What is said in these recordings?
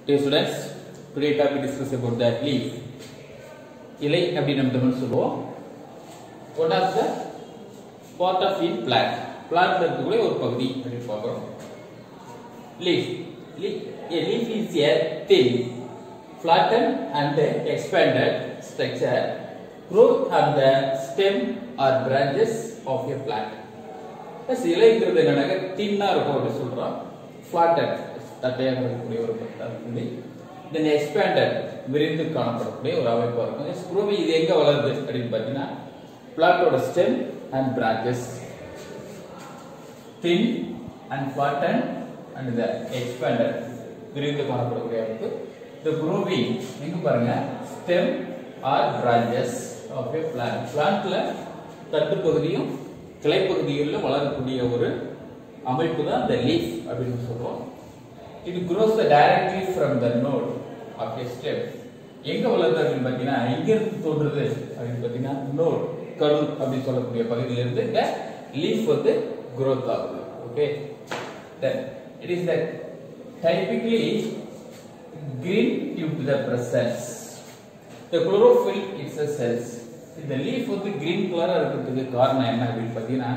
Dear students, today topic discuss about the leaf. இலை அப்படின்னு நம்ம தமிழ் சொல்லுவோம் one of the part of in plant பிளான்ட்ல இருக்கக்கூடிய ஒரு பகுதி அப்படின்னு பார்க்குறோம் leaf a leaf is a thin flattened and expanded structure growth on the stem or branches of a plant ப்ளஸ் இலைங்கிறது என்னன்னாக்க தின்னா இருக்கும் அப்படின்னு சொல்றோம் ஃபிளாட்டட் தட்டையாக இருக்கக்கூடிய ஒரு பகுதி தென் எக்ஸ்பேண்டட் விரிந்து காணப்படக்கூடிய ஒரு அமைப்பாக இருக்கும் ஸ்க்ரூவி இது எங்க வளருது அப்படின்னு பார்த்தீங்கன்னா பிளாட்டோட stem and branches thin and flatten and the expanded விரிந்து காணப்படக்கூடிய அமைப்பு இந்த குரோவிங் எங்க பாருங்க stem or branches of a plant பிளான்ட்ல தட்டு பகுதியும் கிளைப்பகுதிகளில் வளரக்கூடிய ஒரு அமைப்பு தான் இந்த லீஃப் அப்படின்னு சொல்றோம் இது grows the directly from the node of a stem எங்க வளருது அப்படின்னு பார்த்தீங்கன்னா எங்க இருந்து தோன்றுது அப்படின்னு பார்த்தீங்கன்னா நோட் கரு அப்படின்னு சொல்லக்கூடிய பகுதியில இருந்து இந்த லீஃப் வந்து growth ஆகுது okay then it is the typically green due to the presence the chlorophyll is a cells இந்த லீஃப் வந்து கிரீன் கலரா இருக்கிறதுக்கு காரணம் என்ன அப்படின்னு பார்த்தீங்கன்னா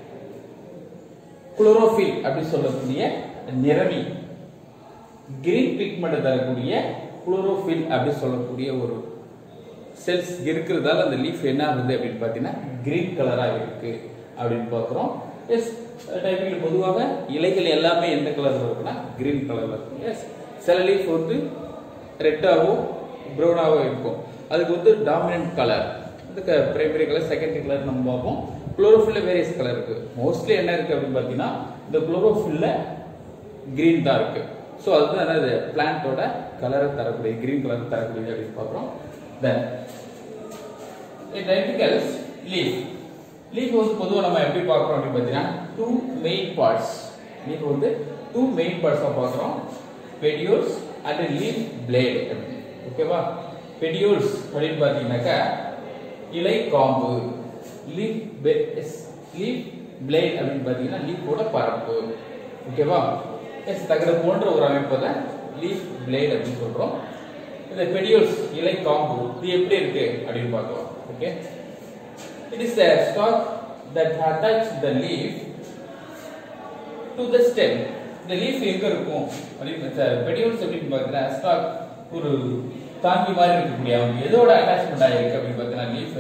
குளோரோஃபில் அப்படி சொல்லக்கூடிய நிறமி கிரீன் பிக்மெண்ட் தரக்கூடிய குளோரோஃபில் அப்படி சொல்லக்கூடிய ஒரு செல்ஸ் இருக்கிறதால அந்த லீஃப் என்ன ஆகுது அப்படின்னு பார்த்தீங்கன்னா கிரீன் கலரா இருக்கு அப்படின்னு பார்க்குறோம் எஸ் டைப்பில் பொதுவாக இலைகள் எல்லாமே எந்த கலர்ல இருக்குன்னா கிரீன் கலர்ல இருக்கும் எஸ் சில லீஃப் வந்து ரெட்டாவோ ப்ரௌனாவோ இருக்கும் அதுக்கு வந்து டாமினன்ட் கலர் அதுக்கு பிரைமரி கலர் செகண்டரி கலர் நம்ம பார்ப்போம் குளோரோஃபில்ல வேரியஸ் கலர் இருக்கு மோஸ்ட்லி என்ன இருக்கு அப்படின்னு பார்த்தீங்கன்னா இந்த குளோரோஃபில்ல கிரீன் தான் இருக்கு ஸோ அதுதான் என்னது பிளான்ட்டோட கலரை தரக்கூடிய கிரீன் கலர் தரக்கூடியது அப்படின்னு பார்க்குறோம் தென் டைபிக்கல்ஸ் லீஃப் லீஃப் வந்து பொதுவாக நம்ம எப்படி பார்க்குறோம் அப்படின்னு பார்த்தீங்கன்னா டூ மெயின் பார்ட்ஸ் லீஃப் வந்து டூ மெயின் பார்ட்ஸாக பார்க்குறோம் பெடியூல்ஸ் அண்ட் லீஃப் பிளேட் ஓகேவா பெடியூல்ஸ் அப்படின்னு பார்த்தீங்கன்னாக்கா இலை காம்பு லீஃப் லீஃப் பிளேட் அப்படின்னு பார்த்தீங்கன்னா லீஃபோட பரப்பு ஓகேவா எஸ் தகடு போன்ற ஒரு அமைப்பு தான் லீஃப் பிளேட் அப்படின்னு சொல்றோம் இந்த பெடியூல்ஸ் இலை காம்பு இது எப்படி இருக்கு அப்படின்னு பார்க்கலாம் okay it is the stalk that attach the leaf to the stem இந்த லீஃப் எங்க இருக்கும் அப்படின்னு பெடியூல்ஸ் அப்படின்னு பார்த்தீங்கன்னா ஸ்டாக் ஒரு தாங்கி மாதிரி இருக்கக்கூடிய அவங்க எதோட அட்டாச்மெண்ட் ஆயிருக்கு அப்படின்னு பார்த்தீங்கன்னா லீஃப்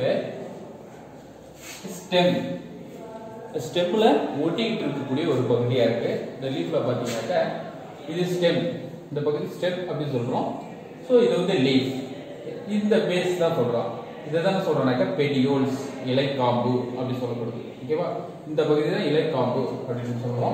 ஸ்டெம் ஸ்டெம்ல ஒட்டிக்கிட்டு இருக்கக்கூடிய ஒரு பகுதியா இருக்கு இந்த லீஃப்ல பாத்தீங்கன்னாக்கா இது ஸ்டெம் இந்த பகுதி ஸ்டெம் அப்படின்னு சொல்றோம் ஸோ இது வந்து லீஃப் இந்த பேஸ் தான் சொல்றோம் இதை தான் சொல்றோம்னாக்கா பெடியோல்ஸ் இலை காம்பு அப்படி சொல்லப்படுது ஓகேவா இந்த பகுதி தான் இலை காம்பு அப்படின்னு சொல்றோம்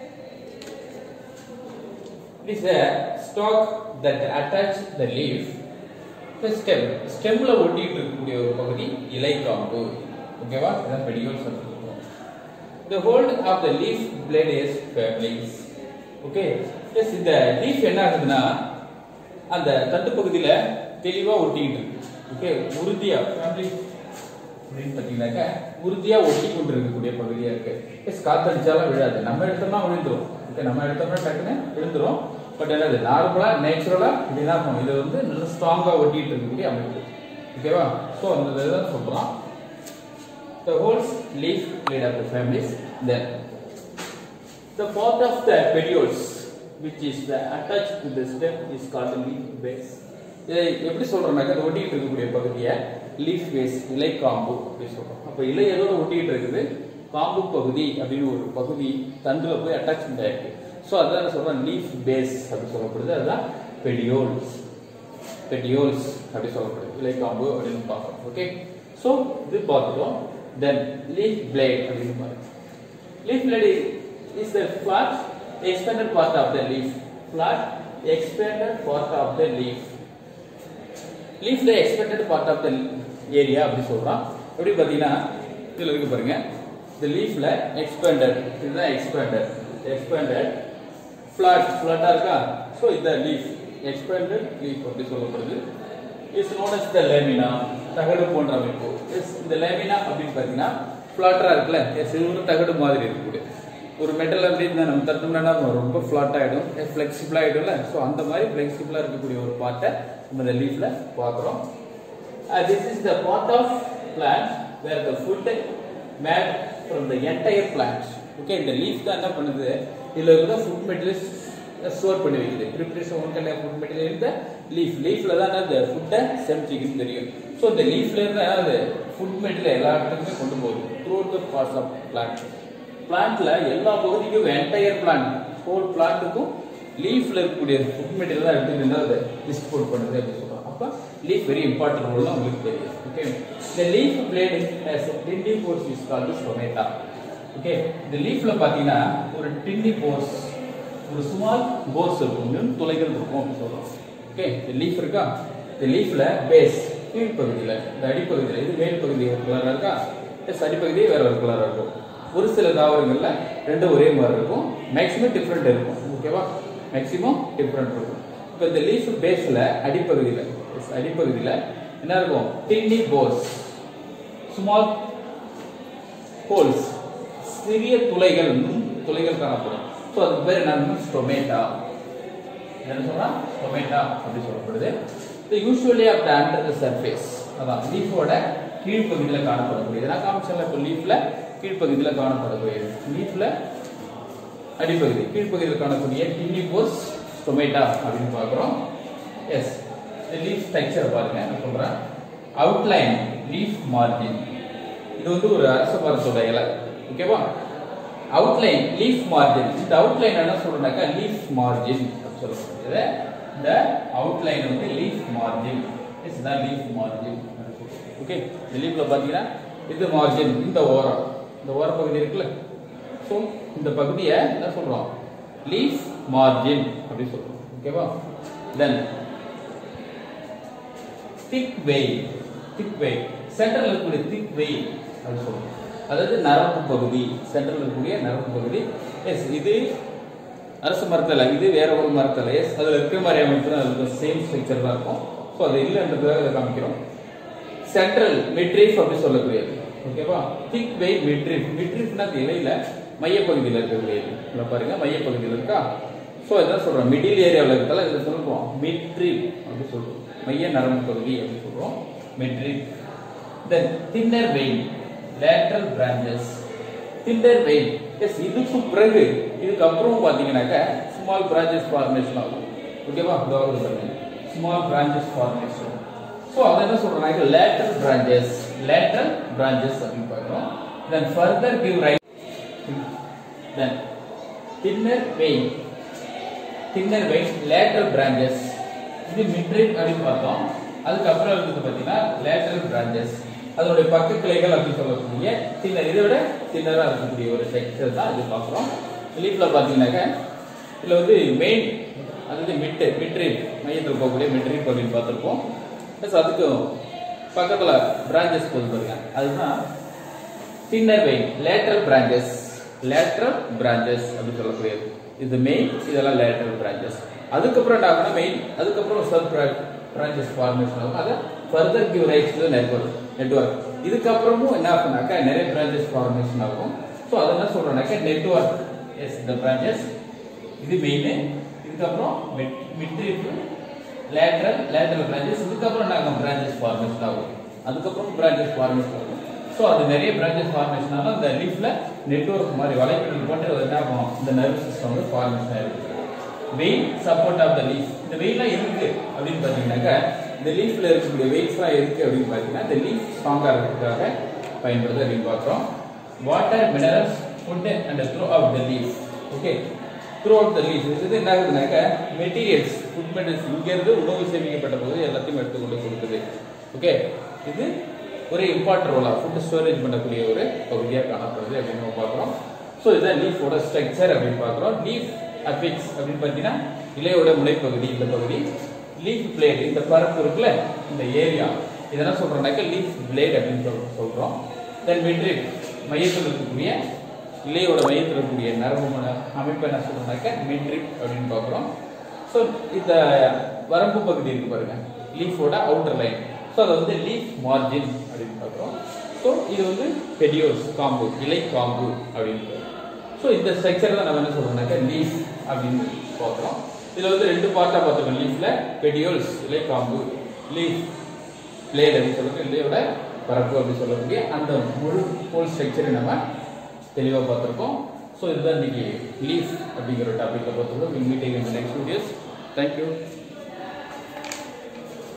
It is a stalk that attach the leaf to stem. ஸ்டெம்ல ஒட்டிட்டு இருக்கக்கூடிய ஒரு பகுதி இலை காம்பு ஓகேவா இதான் பெடியோல்ஸ் சொல்றோம் The hold of the leaf blade is families. Okay yes இந்த லீஃப் என்ன ஆகுதுன்னா அந்த தட்டு பகுதியில தெளிவா ஒட்டிக்கிட்டு இருக்கு ஓகே உறுதியா ஃபேமிலி அப்படின்னு பார்த்தீங்கன்னாக்கா உறுதியா ஒட்டி கொண்டு இருக்கக்கூடிய பகுதியா இருக்கு எஸ் காத்தடிச்சாலும் விழாது நம்ம எடுத்தோம்னா விழுந்துரும் ஓகே நம்ம எடுத்தோம்னா டக்குன்னு விழுந்துரும் பட் என்னது நார்மலா நேச்சுரலா இப்படிதான் இருக்கும் இது வந்து நல்ல ஸ்ட்ராங்கா ஒட்டிட்டு இருக்கக்கூடிய அமைப்பு ஓகேவா ஸோ அந்த இதுதான் சொல்றோம் the holes leaf made up the families then the part of the petioles which is the attached to the stem is called the leaf base இதை எப்படி சொல்றோம்னாக்க அது ஒட்டிட்டு இருக்கக்கூடிய பகுதியை லீஃப் பேஸ் இலை காம்பு அப்படி சொல்றோம் அப்ப இலை எதோட ஒட்டிட்டு இருக்குது காம்பு பகுதி அப்படின்னு ஒரு பகுதி தண்டுல போய் அட்டாச்மெண்ட் ஆயிருக்கு ஸோ அதான் சொல்றோம் லீஃப் பேஸ் அப்படி சொல்லப்படுது அதுதான் பெடியோல்ஸ் பெடியோல்ஸ் அப்படி சொல்லப்படுது இலை காம்பு அப்படின்னு பார்க்கணும் ஓகே ஸோ இது பார்த்துட்டோம் then leaf blade அப்படின்னு பாருங்க leaf blade is the flat expanded part of the leaf flat expanded part of the leaf leaf the expanded part of the area அப்படி சொல்றோம் எப்படி பாத்தீங்கன்னா இதுல இருக்கு பாருங்க இந்த லீஃப்ல எக்ஸ்பேண்டட் இதுதான் எக்ஸ்பேண்டட் எக்ஸ்பேண்டட் ஃபிளாட் ஃபிளாட்டா இருக்கா ஸோ இந்த லீஃப் எக்ஸ்பேண்டட் லீஃப் அப்படி சொல்லப்படுது is known as the lamina தகடு போன்ற அமைப்பு எஸ் இந்த லேமினா அப்படின்னு பார்த்தீங்கன்னா ஃபிளாட்டரா இருக்குல்ல எஸ் இது ஒரு தகடு மாதிரி இருக்குது ஒரு மெட்டல் அப்படி இருந்தால் நம்ம தட்டோம்னா என்ன ஆகும்? ரொம்ப ஃப்ளாட் ஆகிடும் ஃப்ளெக்சிபிள் ஆகிடும்ல ஸோ அந்த மாதிரி ஃப்ளெக்சிபிளாக இருக்கக்கூடிய ஒரு பார்ட்டை நம்ம இந்த லீஃப்ல பார்க்குறோம் this is the part of plant where the food made from the entire plant okay இந்த லீஃப் தான் என்ன பண்ணுது இதில் இருக்கிற ஃபுட் மெட்டீரியல்ஸ் ஸ்டோர் பண்ணி வைக்குது ப்ரிப்பரேஷன் ஒன் கல்ல ஃபுட் மெட்டீரியல் இந்த லீஃப் லீஃப்ல தான் அந்த ஃபுட்டை செமிச்சிக்குன்னு தெரியும் ஸோ இந்த லீஃப்ல இருந்து அது ஃபுட் மெட்டீரியல் எல்லா இடத்துக்குமே கொண்டு போகுது through the parts of plant பிளான்ட்ல எல்லா பகுதிக்கும் என்டையர் பிளான்ட் ஹோல் பிளான்ட்டுக்கும் லீஃப்ல இருக்கக்கூடிய ஃபுட் மெட்டீரியல் தான் எடுத்து அதை டிஸ்ட்ரிபியூட் பண்ணுது அப்படின்னு சொல்றோம் அப்ப லீஃப் வெரி இம்பார்ட்டன்ட் ரோல் உங்களுக்கு தெரியும் ஓகே இந்த leaf blade as a tindy pores is called as stomata okay இந்த லீஃப்ல பாத்தீங்கன்னா ஒரு டிண்டி போர்ஸ் ஒரு சுமால் போர்ஸ் இருக்கும் நுண் துளைகள் இருக்கும் அப்படின்னு சொல்றோம் ஓகே இந்த லீஃப் இருக்கா இந்த லீஃப்ல பேஸ் கீழ்ப்பகுதியில இந்த அடிப்பகுதியில இது மேல் பகுதி ஒரு கலரா இருக்கா எஸ் அடிப்பகுதி வேற ஒரு கலரா இருக்கும் ஒரு சில தாவரங்கள்ல ரெண்டும் ஒரே மாதிரி இருக்கும் மேக்ஸிமம் டிஃப்ரெண்ட் இருக்கும் ஓகேவா மேக்ஸிமம் டிஃப்ரெண்ட் இருக்கும் இப்போ இந்த லீஃப் பேஸ்ல அடிப்பகுதியில yes, அடிப்பகுதியில என்ன இருக்கும் டின்னி போர்ஸ் ஸ்மால் ஹோல்ஸ் சிறிய துளைகள் நுண் துளைகள் காணப்படும் ஸோ அதுக்கு பேர் என்ன ஸ்டொமேட்டா என்ன சொல்றா ஸ்டொமேட்டா அப்படி சொல்லப்படுது இது usually of the under the surface அதான் லீஃபோட கீழ்ப்பகுதியில் காணப்படக்கூடியது நான் காமிச்சல இப்போ லீஃப்ல கீழ்ப்பகுதியில் காணப்படக்கூடியது லீஃப்ல அடிப்பகுதி கீழ்ப்பகுதியில் காணக்கூடிய டின்னி போஸ் ஸ்டொமேட்டா அப்படின்னு பார்க்குறோம் எஸ் லீஃப் ஸ்ட்ரக்சர் பாருங்க நான் சொல்றேன் அவுட்லைன் லீஃப் மார்ஜின் இது வந்து ஒரு அரச மரத்தோட இலை ஓகேவா அவுட்லைன் லீஃப் மார்ஜின் இந்த அவுட்லைன் என்ன சொல்றேன்னாக்கா லீஃப் மார்ஜின் அப்படின்னு சொல்லப்படுது இந்த அவுட்லைன் வந்து லீஃப் மார்ஜின் இஸ் தான் லீஃப் மார்ஜின் ஓகே இந்த லீஃப்ல பாத்தீங்கன்னா இது மார்ஜின் இந்த ஓரம் இந்த ஓர பகுதி இருக்குல்ல ஸோ இந்த பகுதியை என்ன சொல்றோம் லீஃப் மார்ஜின் அப்படி சொல்றோம் ஓகேவா தென் திக் வெய் திக் வெய் சென்டர்ல இருக்கக்கூடிய திக் வெய் அப்படின்னு சொல்றோம் அதாவது நரம்பு பகுதி சென்டர்ல இருக்கக்கூடிய நரம்பு பகுதி எஸ் இது அரச மரத்தில் இது வேற ஒரு மரத்தில் எஸ் அதில் இருக்கிற மாதிரி அமைப்பு தான் அதுக்கு சேம் ஸ்ட்ரக்சர் தான் இருக்கும் ஸோ அது இல்லைன்றதுக்காக அதை காமிக்கிறோம் சென்ட்ரல் மிட்ரீஃப் அப்படி சொல்லக்கூடியது ஓகேவா திக் வெய் மிட்ரீஃப் மிட்ரீஃப்னா அது இலையில மையப்பகுதியில் இருக்கக்கூடியது இதில் பாருங்க மையப்பகுதியில் இருக்கா ஸோ இதான் சொல்றோம் மிடில் ஏரியாவில் இருக்கால இதில் சொல்றோம் மிட்ரீஃப் அப்படி சொல்றோம் மைய நரம்பு பகுதி அப்படி சொல்றோம் midrib then thinner vein lateral branches thinner veins இதுக்கு பிறகு இதுக்கு அப்புறம் பாத்தீங்கன்னாக்க ஸ்மால் பிரான்ச்சஸ் ஃபார்மேஷன் ஆகும் ஓகேவா கவர்மெண்ட் பாருங்க ஸ்மால் பிரான்ச்சஸ் ஃபார்மேஷன் ஸோ அதை என்ன சொல்றாங்க லேட்டரல் பிரான்ச்சஸ் லேட்டரல் பிரான்ச்சஸ் அப்படின்னு பார்க்குறோம் then further give rise then thinner vein thinner vein lateral branches இது மிட்ரிப் அப்படின்னு பார்த்தோம் அதுக்கப்புறம் இருக்குது பார்த்தீங்கன்னா லேட்டரல் பிரான்ச்சஸ் அதனுடைய பக்க கிளைகள் அப்படின்னு சொல்லக்கூடிய சின்ன இதை விட சின்னதாக இருக்கக்கூடிய ஒரு ஸ்ட்ரக்சர் தான் இது பார்க்குறோம் லீஃப்ல பார்த்தீங்கன்னாக்க இதில் வந்து மெயின் அதாவது மிட்டு மிட்ரிப் மையத்தில் போகக்கூடிய மிட்ரிப் அப்படின்னு பார்த்துருப்போம் ப்ளஸ் அதுக்கு பக்கத்தில் பிரான்ச்சஸ் போது பாருங்க அதுதான் thinner vein lateral branches lateral branches அப்படின்னு சொல்லக்கூடியது இது மெயின் இதெல்லாம் லேட்டரல் பிரான்ச்சஸ் அதுக்கப்புறம் என்ன ஆகும்னா மெயின் அதுக்கப்புறம் சப் பிரான்ச்சஸ் ஃபார்மேஷன் ஆகும் அதை further give rises network network இதுக்கப்புறமும் என்ன ஆகும்னாக்கா நிறைய பிரான்ச்சஸ் ஃபார்மேஷன் ஆகும் ஸோ அதை என்ன சொல்றோம்னாக்கா நெட்வொர்க் எஸ் இந்த பிரான்ச்சஸ் இது மெயின் இதுக்கப்புறம் மிட்ரிப் லேட்டரல் லேட்டரல் பிரான்ச்சஸ் இதுக்கப்புறம் என்ன ஆகும் பிரான்ச்சஸ் ஃபார்மேஷன் ஆகும் அதுக்கப்புறம் பிரான்ச்சஸ் ஃபார்மேஷன் ஆகும் ஸோ அது நிறைய பிரான்ச்சஸ் ஃபார்மேஷன் ஆகும் அந்த லீஃப்ல நெட்வொர்க் மாதிரி வலைப்பின்னல் போட்டு அது என்ன ஆகும் இந்த நர்வ் சிஸ்டம் வந்து ஃபார்மேஷன் ஆயிருக்கு vein support of the leaf இந்த வெயிலாம் எதுக்கு அப்படின்னு பார்த்தீங்கன்னாக்கா இந்த லீஃப்ல இருக்கக்கூடிய வெயிட்ஸ்லாம் எதுக்கு அப்படின்னு பார்த்தீங்கன்னா இந்த லீஃப் ஸ்ட்ராங்கா இருக்கிறதுக்காக பயன்படுது அப்படின்னு பார்க்குறோம் water minerals food and throughout the leaf okay throughout the leaf இது என்ன ஆகுதுனாக்கா மெட்டீரியல்ஸ் ஃபுட் மெட்டீரியல்ஸ் இங்கேருந்து உணவு சேமிக்கப்பட்ட போது எல்லாத்தையும் எடுத்துக்கொண்டு கொடுக்குது ஓகே இது ஒரு இம்பார்ட்டன்ட் ரோலா ஃபுட் ஸ்டோரேஜ் பண்ணக்கூடிய ஒரு பகுதியாக காணப்படுது அப்படின்னு நம்ம பார்க்குறோம் ஸோ இதுதான் லீஃபோட ஸ்ட்ரக்சர் அப்படின்னு பார்க்குறோம் லீஃப் அபிக்ஸ் அப்படின்னு பார்த்தீங்கன்னா இலையோட முளைப்பகுதி இந்த பகுதி லீஃப் பிளேட் இந்த பரப்பு இருக்குல்ல இந்த ஏரியா இதெல்லாம் சொல்றோம்னாக்க லீஃப் பிளேட் அப்படின்னு சொல் சொல்றோம் தென் மிட்ரிப் மையத்தில் இருக்கக்கூடிய இலையோட மையத்தில் இருக்கக்கூடிய நரம்பு மன- அமைப்பு என்ன சொல்றோம்னாக்க மிட்ரிப் அப்படின்னு பார்க்குறோம் ஸோ இந்த வரம்பு பகுதி இருக்கு பாருங்க லீஃபோட அவுட்டர் லைன் ஸோ அதை வந்து லீஃப் மார்ஜின் அப்படின்னு பார்க்குறோம் ஸோ இது வந்து பெடியோஸ் காம்பு இலை காம்பு அப்படின்னு ஸோ ஸோ இந்த ஸ்ட்ரக்சர் தான் நம்ம என்ன சொல்றோம்னாக்க லீஃப் அப்படின்னு பார்க்குறோம் இதுல வந்து ரெண்டு பார்ட்டா பார்த்துருக்கோம் லீஃப்ல பெடியோல்ஸ் இலை காம்பு லீஃப் பிளேட் அப்படின்னு சொல்லுறது இலையோட பரப்பு அப்படின்னு சொல்லக்கூடிய அந்த முழு ஹோல் ஸ்ட்ரக்சரை நம்ம தெளிவாக பார்த்துருக்கோம் ஸோ இதுதான் இன்னைக்கு லீஃப் அப்படிங்கிற டாப்பிக்கில் பார்த்துருக்கோம் மீட்டிங் இந்த நெக்ஸ்ட் வீடியோஸ் தேங்க்யூ